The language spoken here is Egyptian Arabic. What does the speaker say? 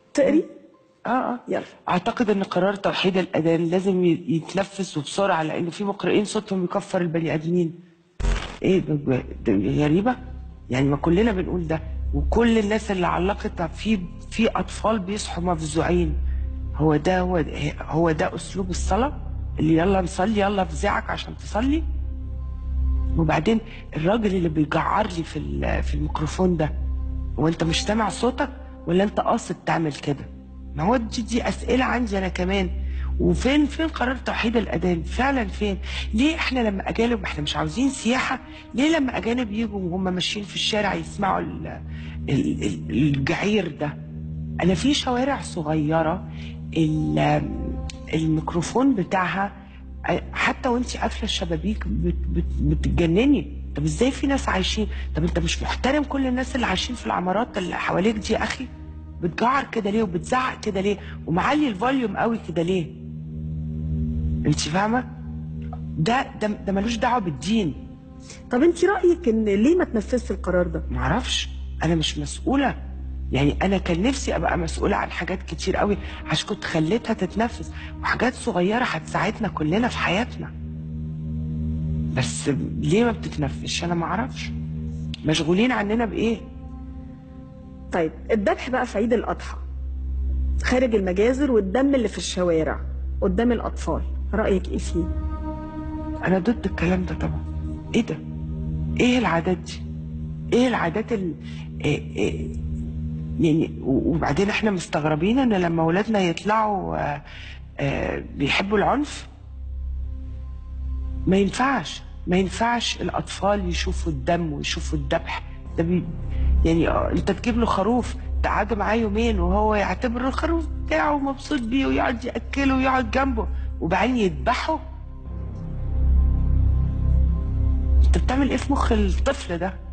تقري اه اه يلا. اعتقد ان قرار توحيد الاذان لازم ي- يتنفس وبسرعه لان في مقرئين صوتهم يكفر البني ادمين ايه ده, ده غريبه يعني ما كلنا بنقول ده وكل الناس اللي علقت في في اطفال بيصحوا مفزوعين هو ده هو ده, هو ده اسلوب الصلاه اللي يلا نصلي يلا افزعك عشان تصلي وبعدين الراجل اللي بيجعر لي في ال- في الميكروفون ده هو انت مش سامع صوتك ولا انت قاصد تعمل كده ما هو دي, دي اسئله عندي انا كمان وفين فين قرار توحيد الاذان فعلا فين ليه احنا لما اجانب احنا مش عاوزين سياحه ليه لما اجانب يجوا وهم ماشيين في الشارع يسمعوا ال- ال- ال- الجعير ده انا في شوارع صغيره ال- الميكروفون بتاعها حتى وانت قافله الشبابيك بت بت بتتجنني طب ازاي في ناس عايشين طب انت مش محترم كل الناس اللي عايشين في العمارات اللي حواليك دي يا اخي بتجعر كده ليه وبتزعق كده ليه ومعلي الفوليوم قوي كده ليه انت فاهمه ده ده ده ملوش دعوه بالدين طب انت رايك ان ليه ما تنفذش القرار ده معرفش انا مش مسؤوله يعني انا كان نفسي ابقى مسؤوله عن حاجات كتير قوي عشان كنت خليتها تتنفذ وحاجات صغيره هتساعدنا كلنا في حياتنا بس ليه ما بتتنفذش انا معرفش مشغولين عننا بايه طيب الذبح بقى في عيد الاضحى خارج المجازر والدم اللي في الشوارع قدام الاطفال رايك ايه فيه انا ضد الكلام ده طبعا ايه ده ايه العادات دي ايه العادات ال... إيه إيه يعني و- وبعدين احنا مستغربين ان لما ولادنا يطلعوا آه، آه، بيحبوا العنف ما ينفعش ما ينفعش الاطفال يشوفوا الدم ويشوفوا الذبح ده بي يعني آه، انت تجيب له خروف تقعدوا معاه يومين وهو يعتبر الخروف بتاعه مبسوط بيه ويقعد ياكله ويقعد جنبه وبعدين يذبحه انت بتعمل ايه في مخ الطفل ده